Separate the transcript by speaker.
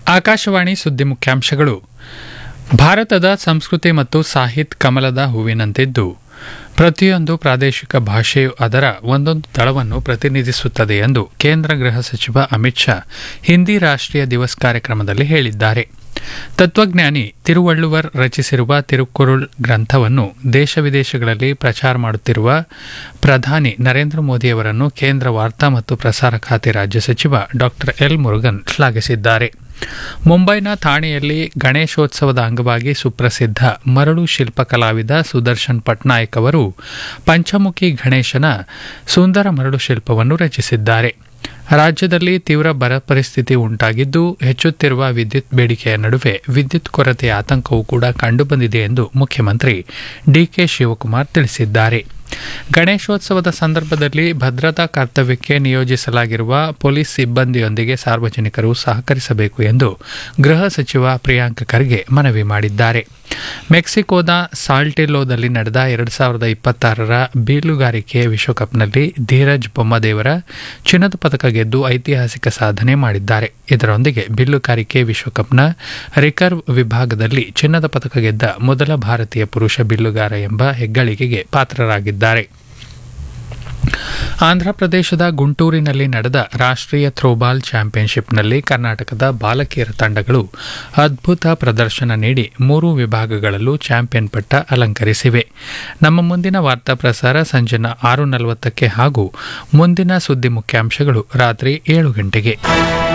Speaker 1: ಆಕಾಶವಾಣಿ ಸುದ್ದಿ ಮುಖ್ಯಾಂಶಗಳು ಭಾರತದ ಸಂಸ್ಕೃತಿ ಮತ್ತು ಸಾಹಿತ್ ಕಮಲದ ಹೂವಿನಂತಿದ್ದು ಪ್ರತಿಯೊಂದು ಪ್ರಾದೇಶಿಕ ಭಾಷೆಯು ಅದರ ಒಂದೊಂದು ದಳವನ್ನು ಪ್ರತಿನಿಧಿಸುತ್ತದೆ ಎಂದು ಕೇಂದ್ರ ಗೃಹ ಸಚಿವ ಅಮಿತ್ ಶಾ ಹಿಂದಿ ರಾಷ್ಟ್ರೀಯ ದಿವಸ್ ಕಾರ್ಯಕ್ರಮದಲ್ಲಿ ಹೇಳಿದ್ದಾರೆ ತತ್ವಜ್ಞಾನಿ ತಿರುವಳ್ಳುವರ್ ರಚಿಸಿರುವ ತಿರುಕುರುಳ್ ಗ್ರಂಥವನ್ನು ದೇಶ ವಿದೇಶಗಳಲ್ಲಿ ಪ್ರಚಾರ ಮಾಡುತ್ತಿರುವ ಪ್ರಧಾನಿ ನರೇಂದ್ರ ಮೋದಿಯವರನ್ನು ಕೇಂದ್ರ ವಾರ್ತಾ ಮತ್ತು ಪ್ರಸಾರ ಖಾತೆ ರಾಜ್ಯ ಸಚಿವ ಡಾ ಎಲ್ ಮುರುಗನ್ ಶ್ಲಾಘಿಸಿದ್ದಾರೆ ಮುಂಬೈನ ಥಾಣೆಯಲ್ಲಿ ಗಣೇಶೋತ್ಸವದ ಅಂಗವಾಗಿ ಸುಪ್ರಸಿದ್ಧ ಮರಳು ಶಿಲ್ಪ ಕಲಾವಿದ ಸುದರ್ಶನ್ ಪಟ್ನಾಯಕ್ ಅವರು ಪಂಚಮುಖಿ ಗಣೇಶನ ಸುಂದರ ಮರಳು ಶಿಲ್ಪವನ್ನು ರಚಿಸಿದ್ದಾರೆ ರಾಜ್ಯದಲ್ಲಿ ತೀವ್ರ ಬರ ಪರಿಸ್ಥಿತಿ ಉಂಟಾಗಿದ್ದು ಹೆಚ್ಚುತ್ತಿರುವ ವಿದ್ಯುತ್ ಬೇಡಿಕೆಯ ನಡುವೆ ವಿದ್ಯುತ್ ಕೊರತೆಯ ಆತಂಕವೂ ಕೂಡ ಕಂಡುಬಂದಿದೆ ಎಂದು ಮುಖ್ಯಮಂತ್ರಿ ಡಿಕೆ ಶಿವಕುಮಾರ್ ತಿಳಿಸಿದ್ದಾರೆ ಗಣೇಶೋತ್ಸವದ ಸಂದರ್ಭದಲ್ಲಿ ಭದ್ರತಾ ಕರ್ತವ್ಯಕ್ಕೆ ನಿಯೋಜಿಸಲಾಗಿರುವ ಪೊಲೀಸ್ ಸಿಬ್ಬಂದಿಯೊಂದಿಗೆ ಸಾರ್ವಜನಿಕರು ಸಹಕರಿಸಬೇಕು ಎಂದು ಗೃಹ ಸಚಿವ ಪ್ರಿಯಾಂಕ್ ಖರ್ಗೆ ಮನವಿ ಮಾಡಿದ್ದಾರೆ ಮೆಕ್ಸಿಕೋದ ಸಾಲ್ಟಿಲ್ಲೋದಲ್ಲಿ ನಡೆದ ಎರಡು ಸಾವಿರದ ಇಪ್ಪತ್ತಾರರ ಬೀಲುಗಾರಿಕೆ ವಿಶ್ವಕಪ್ನಲ್ಲಿ ಧೀರಜ್ ಬೊಮ್ಮದೇವರ ಚಿನ್ನದ ಪದಕ ಗೆದ್ದು ಐತಿಹಾಸಿಕ ಸಾಧನೆ ಮಾಡಿದ್ದಾರೆ ಇದರೊಂದಿಗೆ ಬಿಲ್ಲುಗಾರಿಕೆ ವಿಶ್ವಕಪ್ನ ರಿಕರ್ವ್ ವಿಭಾಗದಲ್ಲಿ ಚಿನ್ನದ ಪದಕ ಗೆದ್ದ ಮೊದಲ ಭಾರತೀಯ ಪುರುಷ ಬಿಲ್ಲುಗಾರ ಎಂಬ ಹೆಗ್ಗಳಿಕೆಗೆ ಪಾತ್ರರಾಗಿದ್ದಾರೆ ಆಂಧ್ರಪ್ರದೇಶದ ಗುಂಟೂರಿನಲ್ಲಿ ನಡೆದ ರಾಷ್ಟ್ರೀಯ ಥ್ರೋಬಾಲ್ ಚಾಂಪಿಯನ್ಶಿಪ್ನಲ್ಲಿ ಕರ್ನಾಟಕದ ಬಾಲಕಿಯರ ತಂಡಗಳು ಅದ್ಭುತ ಪ್ರದರ್ಶನ ನೀಡಿ ಮೂರು ವಿಭಾಗಗಳಲ್ಲೂ ಚಾಂಪಿಯನ್ ಪಟ್ಟ ಅಲಂಕರಿಸಿವೆ ನಮ್ಮ ಮುಂದಿನ ವಾರ್ತಾ ಪ್ರಸಾರ ಸಂಜೆ ಆರು ನಲವತ್ತಕ್ಕೆ ಹಾಗೂ ಮುಂದಿನ ಸುದ್ದಿ ಮುಖ್ಯಾಂಶಗಳು ರಾತ್ರಿ ಏಳು ಗಂಟೆಗೆ